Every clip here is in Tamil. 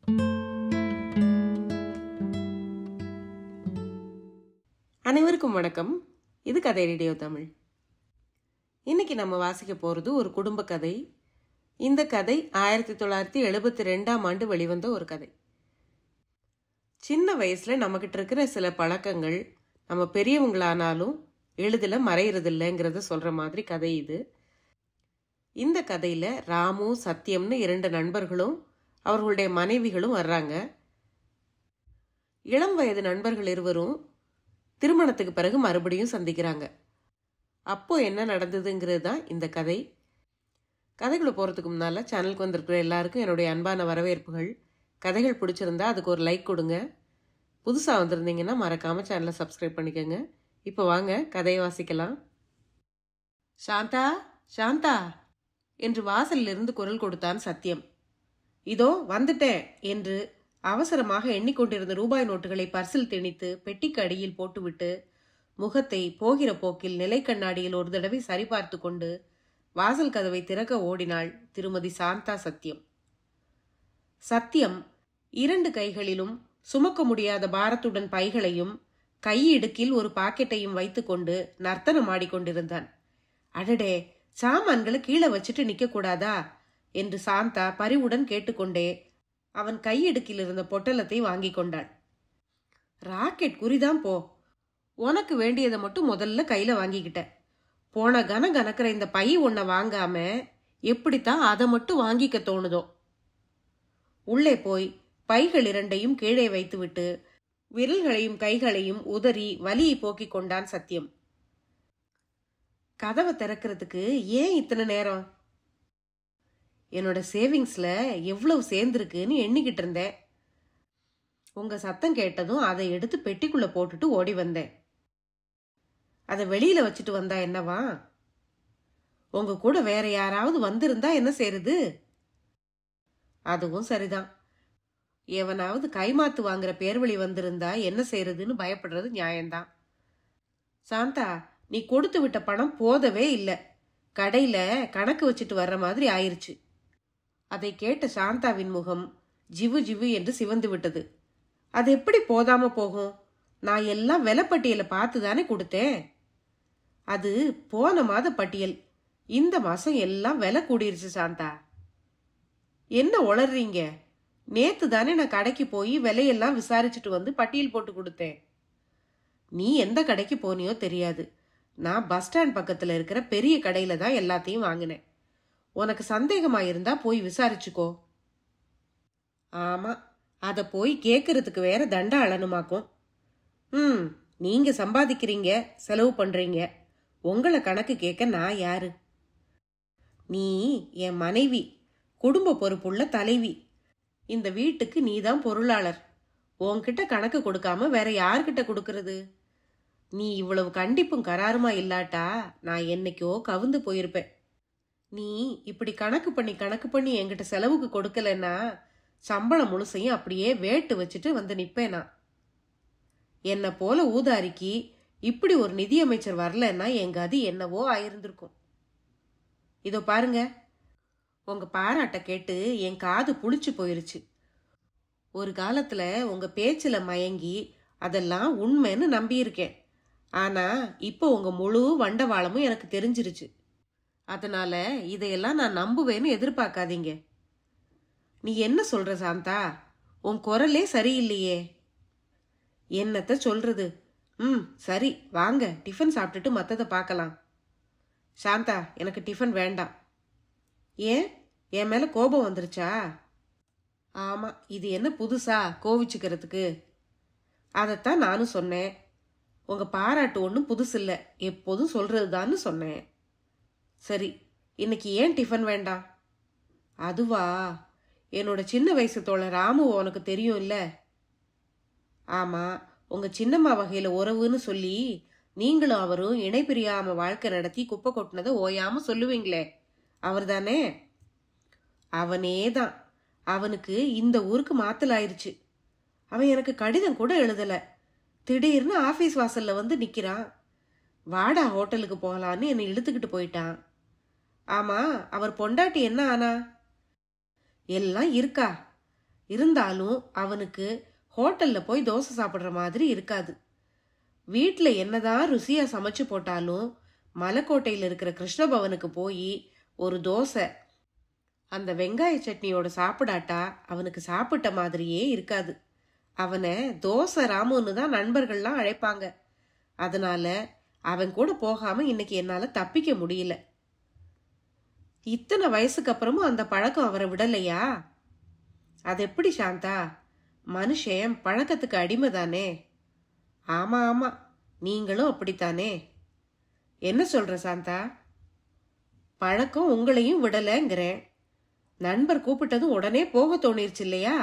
அனைவருக்கும் வணக்கம் இது கதை ரேடியோ தமிழ் இன்னைக்கு நம்ம வாசிக்க போகிறது ஒரு குடும்ப கதை இந்த கதை ஆயிரத்தி தொள்ளாயிரத்தி எழுபத்தி ரெண்டாம் ஆண்டு வெளிவந்த ஒரு கதை சின்ன வயசுல நம்மகிட்ட இருக்கிற சில பழக்கங்கள் நம்ம பெரியவங்களானாலும் எளிதில் மறையறதில்லைங்கிறத சொல்ற மாதிரி கதை இது இந்த கதையில ராமு சத்யம்னு இரண்டு நண்பர்களும் அவர்களுடைய மனைவிகளும் வர்றாங்க இளம் வயது நண்பர்கள் இருவரும் திருமணத்துக்கு பிறகு மறுபடியும் சந்திக்கிறாங்க அப்போ என்ன நடந்ததுங்கிறது தான் இந்த கதை கதைக்குள்ள போகிறதுக்கு முன்னால் சேனலுக்கு வந்திருக்கிற எல்லாருக்கும் என்னுடைய அன்பான வரவேற்புகள் கதைகள் பிடிச்சிருந்தா அதுக்கு ஒரு லைக் கொடுங்க புதுசாக வந்திருந்தீங்கன்னா மறக்காமல் சேனலை சப்ஸ்கிரைப் பண்ணிக்கோங்க இப்போ வாங்க கதையை வாசிக்கலாம் சாந்தா சாந்தா என்று வாசலில் இருந்து குரல் கொடுத்தான் சத்யம் இதோ வந்துட்டேன் என்று அவசரமாக எண்ணிக்கொண்டிருந்த ரூபாய் நோட்டுகளை பர்சில் திணித்து பெட்டிக்கு அடியில் போட்டுவிட்டு முகத்தை போகிற போக்கில் நிலை கண்ணாடியில் ஒரு தடவை சரிபார்த்து கொண்டு வாசல் கதவை திறக்க ஓடினாள் திருமதி சாந்தா சத்யம் சத்யம் இரண்டு கைகளிலும் சுமக்க முடியாத பாரத்துடன் பைகளையும் கையிடுக்கில் ஒரு பாக்கெட்டையும் வைத்துக்கொண்டு நர்த்தனம் ஆடிக்கொண்டிருந்தான் அடடே சாமான்களை கீழே வச்சுட்டு நிக்க கூடாதா என்று சாந்தா பரிவுடன் கேட்டுக்கொண்டே அவன் கையிடுக்கில் இருந்த பொட்டலத்தை வாங்கி கொண்டாள் ராக்கெட் குறிதான் போ உனக்கு வேண்டியதை மட்டும் முதல்ல கையில வாங்கிக்கிட்ட போன கன கணக்கிற இந்த பை ஒன்ன வாங்காம எப்படித்தான் அதை மட்டும் வாங்கிக்க தோணுதோ உள்ளே போய் பைகள் இரண்டையும் கீழே வைத்துவிட்டு விரல்களையும் கைகளையும் உதறி வலியை போக்கிக் கொண்டான் சத்தியம் கதவை திறக்கிறதுக்கு ஏன் இத்தனை நேரம் என்னோட சேவிங்ஸ்ல எவ்வளவு சேர்ந்துருக்குன்னு எண்ணிக்கிட்டு இருந்தேன் உங்க சத்தம் கேட்டதும் அதை எடுத்து பெட்டிக்குள்ள போட்டுட்டு ஓடி வந்தேன் அதை வெளியில வச்சுட்டு வந்தா என்னவா உங்க கூட வேற யாராவது வந்திருந்தா என்ன செய்யறது அதுவும் சரிதான் எவனாவது கைமாத்து வாங்குற பேர்வழி வந்திருந்தா என்ன செய்யறதுன்னு பயப்படுறது நியாயம்தான் சாந்தா நீ கொடுத்து விட்ட பணம் போதவே இல்லை கடையில கணக்கு வச்சுட்டு வர்ற மாதிரி ஆயிருச்சு அதை கேட்ட சாந்தாவின் முகம் ஜிவு ஜிவு என்று சிவந்து விட்டது அது எப்படி போதாம போகும் நான் எல்லாம் விலைப்பட்டியலை பார்த்து தானே கொடுத்தேன் அது போன மாத பட்டியல் இந்த மாசம் எல்லாம் விலை கூடிருச்சு சாந்தா என்ன உளறீங்க நேத்து தானே நான் கடைக்கு போய் விலையெல்லாம் விசாரிச்சுட்டு வந்து பட்டியல் போட்டு கொடுத்தேன் நீ எந்த கடைக்கு போனியோ தெரியாது நான் பஸ் ஸ்டாண்ட் பக்கத்துல இருக்கிற பெரிய கடையில தான் எல்லாத்தையும் வாங்கினேன் உனக்கு சந்தேகமா இருந்தா போய் விசாரிச்சுக்கோ ஆமா அத போய் கேட்கறதுக்கு வேற தண்ட அழனுமாக்கும் ம் நீங்க சம்பாதிக்கிறீங்க செலவு பண்றீங்க உங்களை கணக்கு கேட்க நான் யாரு நீ என் மனைவி குடும்ப பொறுப்புள்ள தலைவி இந்த வீட்டுக்கு நீதான் பொருளாளர் உன்கிட்ட கணக்கு கொடுக்காம வேற யார்கிட்ட கொடுக்கறது நீ இவ்வளவு கண்டிப்பும் கராருமா இல்லாட்டா நான் என்னைக்கோ கவுந்து போயிருப்பேன் நீ இப்படி கணக்கு பண்ணி கணக்கு பண்ணி என்கிட்ட செலவுக்கு கொடுக்கலன்னா சம்பளம் முழுசையும் அப்படியே வேட்டு வச்சுட்டு வந்து நிப்பேனா என்னை போல ஊதாரிக்கு இப்படி ஒரு நிதியமைச்சர் வரலன்னா என் கதி என்னவோ ஆயிருந்திருக்கும் இதோ பாருங்க உங்க பாராட்ட கேட்டு என் காது புளிச்சு போயிருச்சு ஒரு காலத்துல உங்க பேச்சுல மயங்கி அதெல்லாம் உண்மைன்னு நம்பியிருக்கேன் ஆனா இப்போ உங்க முழு வண்டவாளமும் எனக்கு தெரிஞ்சிருச்சு அதனால இதையெல்லாம் நான் நம்புவேன்னு எதிர்பார்க்காதீங்க நீ என்ன சொல்ற சாந்தா உன் குரலே சரியில்லையே என்னத்த சொல்றது ம் சரி வாங்க டிஃபன் சாப்பிட்டுட்டு மத்ததை பார்க்கலாம் சாந்தா எனக்கு டிஃபன் வேண்டாம் ஏன் என் மேல கோபம் வந்துருச்சா ஆமா இது என்ன புதுசா கோவிச்சுக்கிறதுக்கு அதைத்தான் நானும் சொன்னேன் உங்க பாராட்டு ஒன்றும் புதுசு இல்லை எப்போதும் சொல்றதுதான்னு சொன்னேன் சரி இன்னைக்கு ஏன் டிஃபன் வேண்டாம் அதுவா என்னோட சின்ன வயசு தோழர் ராமு உனக்கு தெரியும் இல்ல ஆமா உங்க சின்னம்மா வகையில உறவுன்னு சொல்லி நீங்களும் அவரும் இணை பிரியாம வாழ்க்கை நடத்தி குப்பை கொட்டினதை ஓயாம சொல்லுவீங்களே அவர்தானே அவனே தான் அவனுக்கு இந்த ஊருக்கு மாத்தல் ஆயிருச்சு அவன் எனக்கு கடிதம் கூட எழுதல திடீர்னு ஆபீஸ் வாசல்ல வந்து நிக்கிறான் வாடா ஹோட்டலுக்கு போகலான்னு என்னை இழுத்துக்கிட்டு போயிட்டான் ஆமா அவர் பொண்டாட்டி என்ன ஆனா எல்லாம் இருக்கா இருந்தாலும் அவனுக்கு ஹோட்டல்ல போய் தோசை சாப்பிடுற மாதிரி இருக்காது வீட்ல என்னதான் ருசியா சமைச்சு போட்டாலும் மலைக்கோட்டையில் இருக்கிற கிருஷ்ணபவனுக்கு போய் ஒரு தோசை அந்த வெங்காய சட்னியோட சாப்பிடாட்டா அவனுக்கு சாப்பிட்ட மாதிரியே இருக்காது அவனை தோசை ராமுன்னு தான் நண்பர்கள்லாம் அழைப்பாங்க அதனால அவன் கூட போகாம இன்னைக்கு என்னால தப்பிக்க முடியல இத்தனை வயசுக்கு அப்புறமும் அந்த பழக்கம் அவரை விடலையா அது எப்படி சாந்தா மனுஷன் பழக்கத்துக்கு அடிமை தானே ஆமா ஆமா நீங்களும் அப்படித்தானே என்ன சொல்ற சாந்தா பழக்கம் உங்களையும் விடலைங்கிறேன் நண்பர் கூப்பிட்டதும் உடனே போக தோணிருச்சு இல்லையா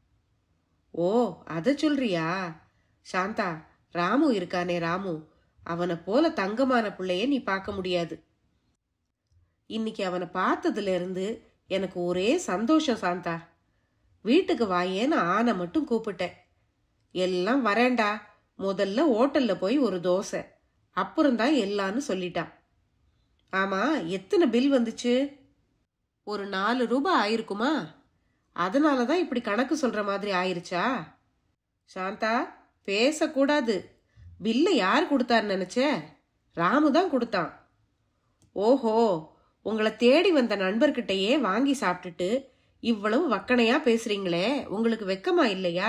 ஓ அத சொல்றியா சாந்தா ராமு இருக்கானே ராமு அவனை போல தங்கமான பிள்ளைய நீ பார்க்க முடியாது இன்னைக்கு அவனை பார்த்ததுல இருந்து எனக்கு ஒரே சந்தோஷம் சாந்தா வீட்டுக்கு வாயேன்னு ஆனை மட்டும் கூப்பிட்டேன் எல்லாம் வரேன்டா முதல்ல ஹோட்டல்ல போய் ஒரு தோசை அப்புறம்தான் எல்லான்னு சொல்லிட்டான் ஆமா எத்தனை பில் வந்துச்சு ஒரு நாலு ரூபாய் ஆயிருக்குமா அதனால தான் இப்படி கணக்கு சொல்ற மாதிரி ஆயிருச்சா சாந்தா பேசக்கூடாது பில்லை யார் கொடுத்தான்னு நினைச்ச ராமு தான் கொடுத்தான் ஓஹோ உங்களை தேடி வந்த நண்பர்கிட்டயே வாங்கி சாப்பிட்டுட்டு இவ்வளவு வக்கனையா பேசுறீங்களே உங்களுக்கு வெக்கமா இல்லையா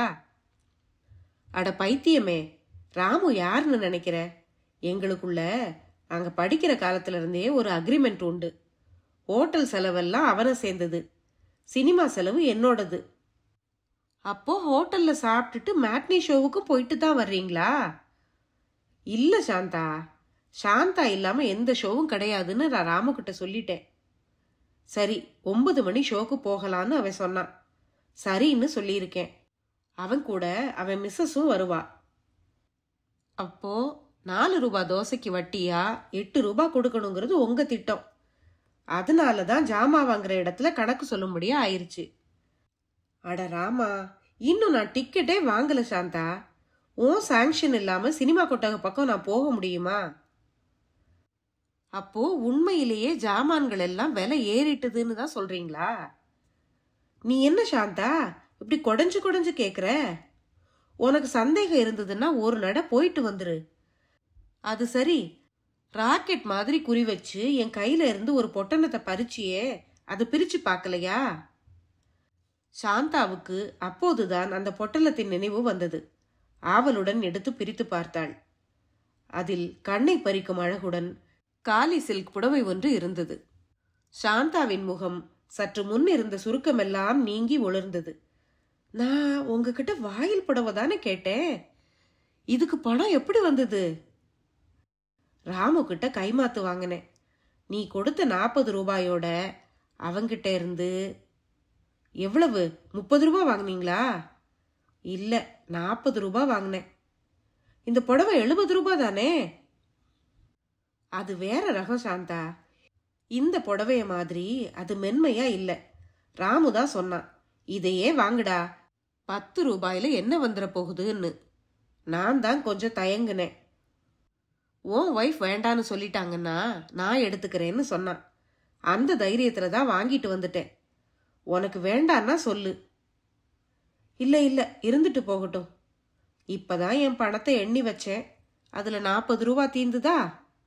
அட பைத்தியமே ராமு யாருன்னு நினைக்கிற எங்களுக்குள்ள அங்க படிக்கிற காலத்துல இருந்தே ஒரு அக்ரிமெண்ட் உண்டு ஹோட்டல் செலவெல்லாம் அவனை சேர்ந்தது சினிமா செலவு என்னோடது அப்போ ஹோட்டல்ல சாப்பிட்டுட்டு மேட்னி ஷோவுக்கு போயிட்டு தான் வர்றீங்களா இல்ல சாந்தா சாந்தா இல்லாம எந்த ஷோவும் கிடையாதுன்னு நான் ராமுகிட்ட சொல்லிட்டேன் சரி ஒன்பது மணி ஷோக்கு போகலான்னு அவன் சொன்னான் சரின்னு சொல்லியிருக்கேன் அவன் கூட அவன் மிஸ்ஸஸும் வருவா அப்போ நாலு ரூபாய் தோசைக்கு வட்டியா எட்டு ரூபாய் கொடுக்கணுங்கிறது உங்க திட்டம் அதனால தான் ஜாமா வாங்குற இடத்துல கணக்கு சொல்லும்படியா ஆயிருச்சு அட ராமா இன்னும் நான் டிக்கெட்டே வாங்கல சாந்தா உன் சாங்ஷன் இல்லாம சினிமா கொட்டக பக்கம் நான் போக முடியுமா அப்போ உண்மையிலேயே ஜாமான்கள் எல்லாம் விலை ஏறிட்டுதுன்னு தான் சொல்றீங்களா நீ என்ன சாந்தா இப்படி கொடைஞ்சு கொடைஞ்சு கேக்குற உனக்கு சந்தேகம் இருந்ததுன்னா ஒரு நட போயிட்டு வந்துரு அது சரி ராக்கெட் மாதிரி குறி வச்சு என் கையில இருந்து ஒரு பொட்டணத்தை பறிச்சியே அதை பிரிச்சு பார்க்கலையா சாந்தாவுக்கு அப்போதுதான் அந்த பொட்டலத்தின் நினைவு வந்தது ஆவலுடன் எடுத்து பிரித்து பார்த்தாள் அதில் கண்ணை பறிக்கும் அழகுடன் காலி சில்க் புடவை ஒன்று இருந்தது சாந்தாவின் முகம் சற்று முன் இருந்த சுருக்கமெல்லாம் நீங்கி ஒளிர்ந்தது நான் உங்ககிட்ட வாயில் புடவை தானே கேட்டேன் இதுக்கு பணம் எப்படி வந்தது ராமு கிட்ட கைமாத்து வாங்கினேன் நீ கொடுத்த நாற்பது ரூபாயோட அவங்கிட்ட இருந்து எவ்வளவு முப்பது ரூபாய் வாங்குனீங்களா இல்ல நாற்பது ரூபாய் வாங்கினேன் இந்த புடவை எழுபது ரூபாய் தானே அது வேற ரகம் சாந்தா இந்த புடவைய மாதிரி அது மென்மையா இல்ல ராமு தான் சொன்னான் இதையே வாங்குடா பத்து ரூபாயில என்ன வந்துட போகுதுன்னு நான் தான் கொஞ்சம் தயங்குனேன் உன் ஒய்ஃப் வேண்டான்னு சொல்லிட்டாங்கன்னா நான் எடுத்துக்கிறேன்னு சொன்னான் அந்த தைரியத்துல தான் வாங்கிட்டு வந்துட்டேன் உனக்கு வேண்டான்னா சொல்லு இல்ல இல்ல இருந்துட்டு போகட்டும் இப்பதான் என் பணத்தை எண்ணி வச்சேன் அதுல நாற்பது ரூபா தீந்துதா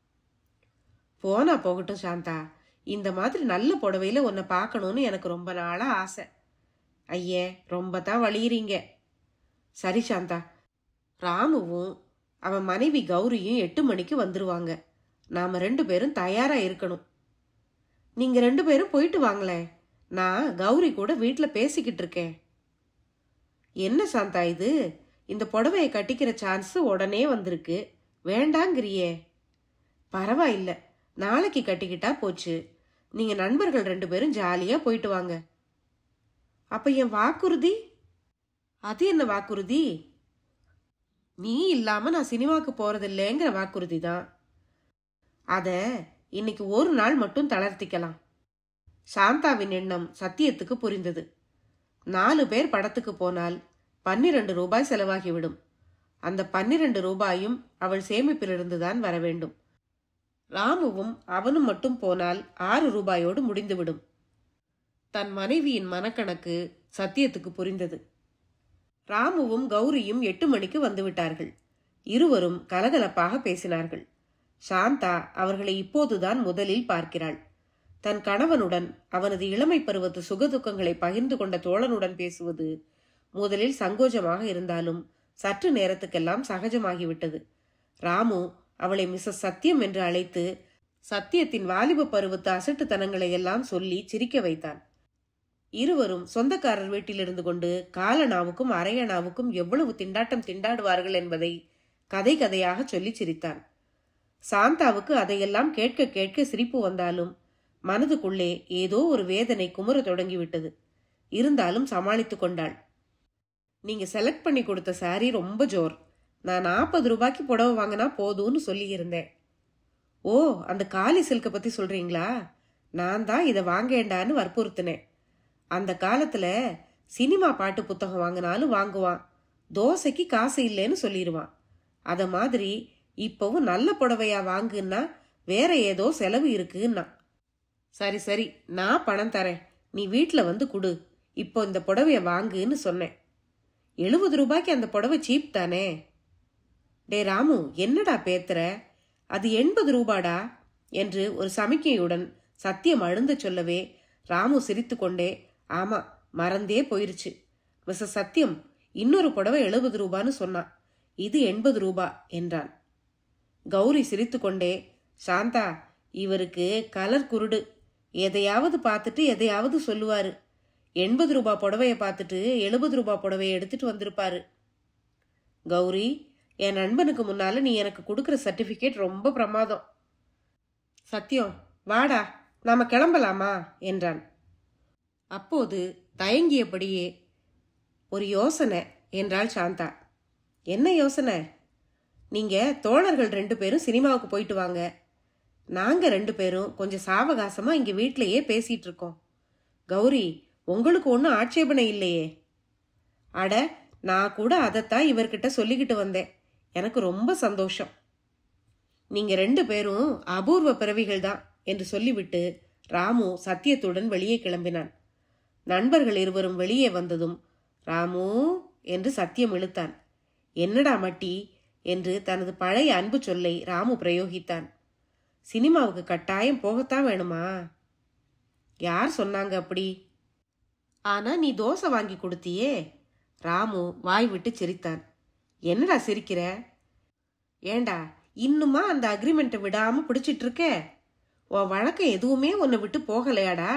போனா போகட்டும் சாந்தா இந்த மாதிரி நல்ல புடவையில உன்னை பார்க்கணும்னு எனக்கு ரொம்ப நாளா ஆசை ஐயே ரொம்ப தான் வழியிறீங்க சரி சாந்தா ராமுவும் அவன் மனைவி கௌரியும் எட்டு மணிக்கு வந்துருவாங்க நாம ரெண்டு பேரும் தயாரா இருக்கணும் நீங்க ரெண்டு பேரும் போயிட்டு வாங்களேன் நான் கௌரி கூட வீட்ல பேசிக்கிட்டு இருக்கேன் என்ன சாந்தா இது இந்த புடவையை கட்டிக்கிற சான்ஸ் உடனே வந்திருக்கு வேண்டாங்கிறியே பரவாயில்ல நாளைக்கு கட்டிக்கிட்டா போச்சு நீங்க நண்பர்கள் ரெண்டு பேரும் ஜாலியா போயிட்டு வாங்க அப்ப என் வாக்குறுதி அது என்ன வாக்குறுதி நீ இல்லாம நான் சினிமாக்கு போறதில்லைங்கிற வாக்குறுதி தான் அத இன்னைக்கு ஒரு நாள் மட்டும் தளர்த்திக்கலாம் சாந்தாவின் எண்ணம் சத்தியத்துக்கு புரிந்தது நாலு பேர் படத்துக்கு போனால் பன்னிரண்டு ரூபாய் செலவாகிவிடும் அந்த பன்னிரண்டு ரூபாயும் அவள் சேமிப்பிலிருந்துதான் வர வேண்டும் ராமுவும் அவனும் மட்டும் போனால் ஆறு ரூபாயோடு முடிந்துவிடும் தன் மனைவியின் மனக்கணக்கு சத்தியத்துக்கு புரிந்தது ராமுவும் கௌரியும் எட்டு மணிக்கு வந்துவிட்டார்கள் இருவரும் கலகலப்பாக பேசினார்கள் சாந்தா அவர்களை இப்போதுதான் முதலில் பார்க்கிறாள் தன் கணவனுடன் அவனது இளமை பருவத்து சுகதுக்கங்களை பகிர்ந்து கொண்ட தோழனுடன் பேசுவது முதலில் சங்கோஜமாக இருந்தாலும் சற்று நேரத்துக்கெல்லாம் சகஜமாகிவிட்டது ராமு அவளை மிஸ்ஸஸ் சத்தியம் என்று அழைத்து சத்தியத்தின் வாலிப பருவத்து அசட்டுத்தனங்களை எல்லாம் சொல்லி சிரிக்க வைத்தான் இருவரும் சொந்தக்காரர் வீட்டில் இருந்து கொண்டு காலனாவுக்கும் அரையனாவுக்கும் எவ்வளவு திண்டாட்டம் திண்டாடுவார்கள் என்பதை கதை கதையாக சொல்லி சிரித்தான் சாந்தாவுக்கு அதையெல்லாம் கேட்க கேட்க சிரிப்பு வந்தாலும் மனதுக்குள்ளே ஏதோ ஒரு வேதனை குமுற தொடங்கிவிட்டது இருந்தாலும் சமாளித்துக் கொண்டாள் நீங்க செலக்ட் பண்ணி கொடுத்த சாரி ரொம்ப ஜோர் நான் நாற்பது ரூபாய்க்கு புடவை வாங்கினா போதும்னு சொல்லியிருந்தேன் ஓ அந்த காலி சில்கை பத்தி சொல்றீங்களா நான் தான் இதை வாங்கேண்டான்னு வற்புறுத்தினேன் அந்த காலத்துல சினிமா பாட்டு புத்தகம் வாங்கினாலும் வாங்குவான் தோசைக்கு காசு இல்லைன்னு சொல்லிடுவான் அத மாதிரி இப்பவும் நல்ல புடவையா வாங்குன்னா வேற ஏதோ செலவு இருக்குன்னா சரி சரி நான் பணம் தரேன் நீ வீட்டில் வந்து கொடு இப்போ இந்த புடவைய வாங்குன்னு சொன்னேன் எழுபது ரூபாய்க்கு அந்த புடவை சீப் தானே டே ராமு என்னடா பேத்துற அது எண்பது ரூபாடா என்று ஒரு சமிக்கையுடன் சத்தியம் அழுந்த சொல்லவே ராமு சிரித்துக்கொண்டே ஆமா மறந்தே போயிருச்சு மிஸ்ஸஸ் சத்தியம் இன்னொரு புடவை எழுபது ரூபான்னு சொன்னான் இது எண்பது ரூபா என்றான் கௌரி சிரித்துக்கொண்டே சாந்தா இவருக்கு கலர் குருடு எதையாவது பார்த்துட்டு எதையாவது சொல்லுவாரு எண்பது ரூபா புடவைய பார்த்துட்டு எழுபது ரூபா புடவைய எடுத்துட்டு வந்திருப்பாரு கௌரி என் நண்பனுக்கு முன்னால நீ எனக்கு கொடுக்குற சர்டிபிகேட் ரொம்ப பிரமாதம் சத்தியம் வாடா நாம கிளம்பலாமா என்றான் அப்போது தயங்கியபடியே ஒரு யோசனை என்றாள் சாந்தா என்ன யோசனை நீங்க தோழர்கள் ரெண்டு பேரும் சினிமாவுக்கு போயிட்டு வாங்க நாங்க ரெண்டு பேரும் கொஞ்சம் சாவகாசமா இங்க வீட்லயே பேசிட்டு இருக்கோம் கௌரி உங்களுக்கு ஒன்றும் ஆட்சேபனை இல்லையே அட நான் கூட அதைத்தான் இவர்கிட்ட சொல்லிக்கிட்டு வந்தேன் எனக்கு ரொம்ப சந்தோஷம் நீங்க ரெண்டு பேரும் அபூர்வ பிறவிகள் தான் என்று சொல்லிவிட்டு ராமு சத்தியத்துடன் வெளியே கிளம்பினான் நண்பர்கள் இருவரும் வெளியே வந்ததும் ராமு என்று சத்தியம் இழுத்தான் என்னடா மட்டி என்று தனது பழைய அன்பு சொல்லை ராமு பிரயோகித்தான் சினிமாவுக்கு கட்டாயம் போகத்தான் வேணுமா யார் சொன்னாங்க அப்படி ஆனா நீ தோசை வாங்கி கொடுத்தியே ராமு வாய் விட்டு சிரித்தான் என்னடா சிரிக்கிற ஏண்டா இன்னுமா அந்த அக்ரிமெண்ட்டை விடாம பிடிச்சிட்டு இருக்க உன் வழக்கம் எதுவுமே உன்னை விட்டு போகலையாடா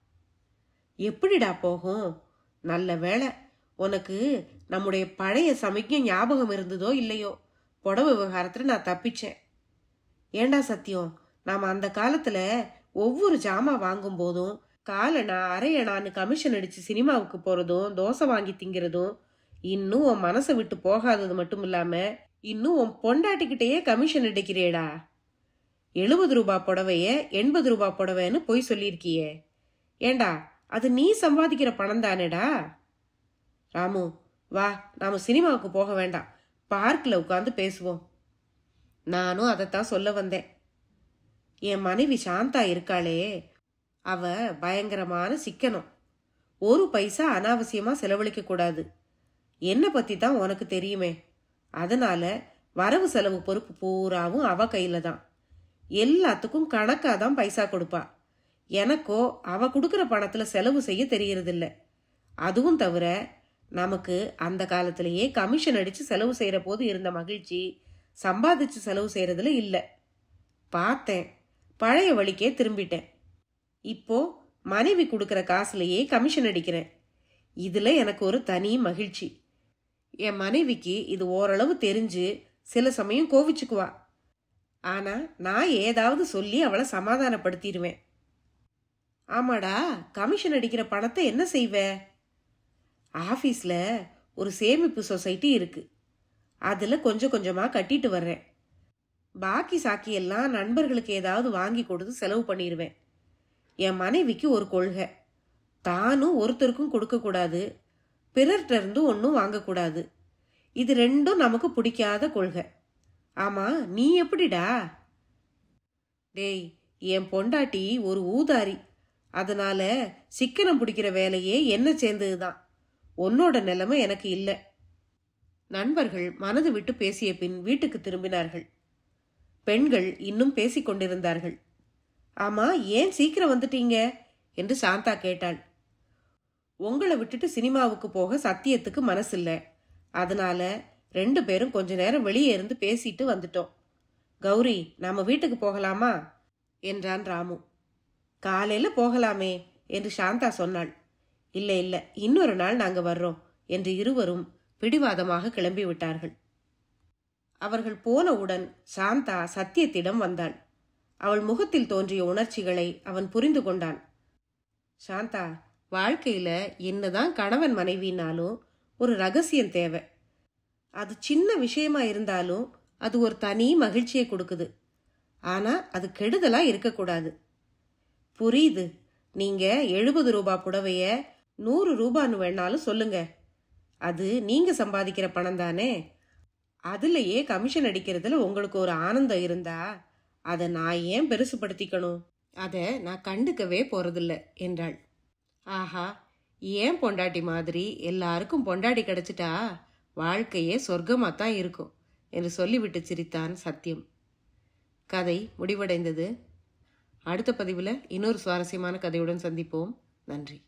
எப்படிடா போகும் நல்ல வேளை உனக்கு நம்முடைய பழைய சமிக்ஞை ஞாபகம் இருந்ததோ இல்லையோ புடவை விவகாரத்துல நான் தப்பிச்சேன் ஏண்டா சத்தியம் நாம அந்த காலத்துல ஒவ்வொரு ஜாமா வாங்கும் போதும் காலனா அரையணான்னு கமிஷன் அடிச்சு சினிமாவுக்கு போறதும் தோசை வாங்கி திங்கிறதும் இன்னும் உன் மனசை விட்டு போகாதது மட்டும் இல்லாம இன்னும் உன் பொண்டாட்டிக்கிட்டேயே கமிஷன் அடிக்கிறேடா எழுபது ரூபா புடவைய எண்பது ரூபா புடவைன்னு பொய் சொல்லியிருக்கியே ஏண்டா அது நீ சம்பாதிக்கிற பணம் தானேடா ராமு வா நாம சினிமாவுக்கு போக வேண்டாம் பார்க்கில் உட்காந்து பேசுவோம் நானும் அதைத்தான் சொல்ல வந்தேன் என் மனைவி சாந்தா இருக்காளே அவ பயங்கரமான சிக்கனம் ஒரு பைசா அனாவசியமா செலவழிக்க கூடாது என்னை பத்தி தான் உனக்கு தெரியுமே அதனால வரவு செலவு பொறுப்பு பூராவும் அவ கையில தான் எல்லாத்துக்கும் கணக்கா தான் பைசா கொடுப்பா எனக்கோ அவ கொடுக்குற பணத்துல செலவு செய்ய தெரியறதில்ல அதுவும் தவிர நமக்கு அந்த காலத்திலேயே கமிஷன் அடிச்சு செலவு செய்யற போது இருந்த மகிழ்ச்சி சம்பாதிச்சு செலவு செய்யறதுல இல்ல பார்த்தேன் பழைய வழிக்கே திரும்பிட்டேன் இப்போ மனைவி கொடுக்குற காசுலயே கமிஷன் அடிக்கிறேன் இதுல எனக்கு ஒரு தனி மகிழ்ச்சி என் மனைவிக்கு இது ஓரளவு தெரிஞ்சு சில சமயம் கோவிச்சுக்குவா ஆனா நான் ஏதாவது சொல்லி அவளை சமாதானப்படுத்திடுவேன் ஆமாடா கமிஷன் அடிக்கிற பணத்தை என்ன செய்வ ஆஃபீஸில் ஒரு சேமிப்பு சொசைட்டி இருக்கு அதில் கொஞ்சம் கொஞ்சமாக கட்டிட்டு வர்றேன் பாக்கி சாக்கி எல்லாம் நண்பர்களுக்கு ஏதாவது வாங்கி கொடுத்து செலவு பண்ணிடுவேன் என் மனைவிக்கு ஒரு கொள்கை தானும் ஒருத்தருக்கும் கொடுக்கக்கூடாது பிறர்கிட்ட இருந்து ஒன்றும் வாங்கக்கூடாது இது ரெண்டும் நமக்கு பிடிக்காத கொள்கை ஆமா நீ எப்படிடா டேய் என் பொண்டாட்டி ஒரு ஊதாரி அதனால சிக்கனம் பிடிக்கிற வேலையே என்ன சேர்ந்ததுதான் உன்னோட நிலைமை எனக்கு இல்லை நண்பர்கள் மனது விட்டு பேசிய பின் வீட்டுக்கு திரும்பினார்கள் பெண்கள் இன்னும் பேசிக் கொண்டிருந்தார்கள் ஆமா ஏன் சீக்கிரம் வந்துட்டீங்க என்று சாந்தா கேட்டாள் உங்களை விட்டுட்டு சினிமாவுக்கு போக சத்தியத்துக்கு மனசில்ல அதனால ரெண்டு பேரும் கொஞ்ச நேரம் வெளியே இருந்து பேசிட்டு வந்துட்டோம் கௌரி நாம வீட்டுக்கு போகலாமா என்றான் ராமு காலையில போகலாமே என்று சாந்தா சொன்னாள் இல்ல இல்ல இன்னொரு நாள் நாங்க வர்றோம் என்று இருவரும் பிடிவாதமாக கிளம்பி விட்டார்கள் அவர்கள் போனவுடன் சாந்தா சத்தியத்திடம் வந்தாள் அவள் முகத்தில் தோன்றிய உணர்ச்சிகளை அவன் புரிந்து கொண்டான் சாந்தா வாழ்க்கையில என்னதான் கணவன் மனைவினாலும் ஒரு ரகசியம் தேவை அது சின்ன விஷயமா இருந்தாலும் அது ஒரு தனி மகிழ்ச்சியை கொடுக்குது ஆனா அது கெடுதலா இருக்கக்கூடாது புரியுது நீங்க எழுபது ரூபாய் புடவைய நூறு ரூபான்னு வேணாலும் சொல்லுங்க அது நீங்க சம்பாதிக்கிற பணம் தானே அதுலயே கமிஷன் அடிக்கிறதுல உங்களுக்கு ஒரு ஆனந்தம் இருந்தா அதை நான் ஏன் பெருசுபடுத்திக்கணும் அதை நான் கண்டுக்கவே போறதில்ல என்றாள் ஆஹா ஏன் பொண்டாட்டி மாதிரி எல்லாருக்கும் பொண்டாட்டி கிடைச்சிட்டா வாழ்க்கையே சொர்க்கமாக தான் இருக்கும் என்று சொல்லிவிட்டு சிரித்தான் சத்தியம் கதை முடிவடைந்தது அடுத்த பதிவில் இன்னொரு சுவாரஸ்யமான கதையுடன் சந்திப்போம் நன்றி